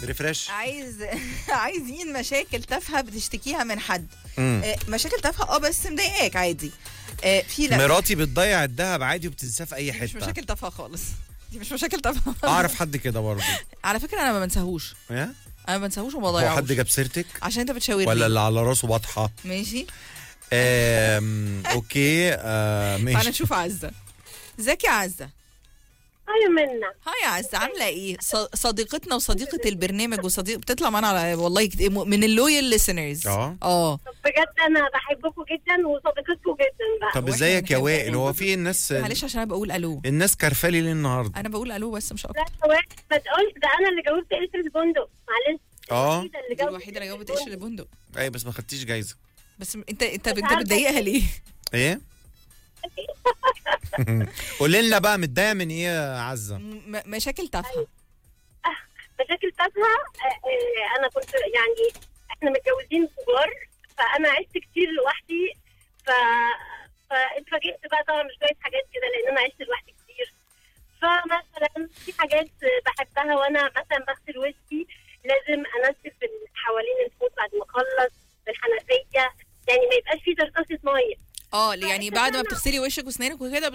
ريفرش عايز عايزين مشاكل تافهه بتشتكيها من حد مم. آه، مشاكل تافهه اه بس مضايقاك عادي آه، في لا مراتي بتضيع الذهب عادي وبتنساه في اي مش حته مشاكل تافهه خالص دي مش مشاكل تافهه اعرف حد كده برضه على فكره انا ما بنساهوش إيه؟ انا ما بنساهوش وما هو بضيعوش حد جاب سيرتك عشان انت بتشاور ولا لي. اللي على راسه بطحه ماشي آم، اوكي آه، تعالى ماشي نشوف عزه ازيك يا عزه هاي منا هاي يا عزه عامله ايه ص- صديقتنا وصديقه البرنامج وصديق بتطلع معانا على والله كت- من اللويال ليسنرز اه اه طب بجد انا بحبكم جدا وصديقتكم جدا بقى طب وإحنا ازيك يا بنحبك. وائل هو في الناس معلش عشان انا بقول الو الناس كرفالي ليه النهارده انا بقول الو بس مش لا اكتر سواء ما تقولش ده انا اللي جاوبت قشر البندق معلش اه الوحيدة اللي دي جاوبت الوحيده اللي جاوبت قشر البندق اي بس ما خدتيش جايزه بس م- انت انت مش انت عارفة. بتضايقها ليه؟ ايه قولي لنا بقى متضايقه من ايه يا عزه م- مشاكل تافهه مشاكل تافهه آه، آه، انا كنت يعني احنا متجوزين كبار فانا عشت كتير لوحدي ف فاتفاجئت بقى طبعا بشويه حاجات كده لان انا عشت لوحدي كتير فمثلا في حاجات بحبها وانا مثلا بغسل وشي لازم انشف اللي حوالين الفوط بعد ما اخلص بالحنفيه يعني ما يبقاش في ترطاسه ميه اه يعني بعد ما بتغسلي وشك واسنانك وكده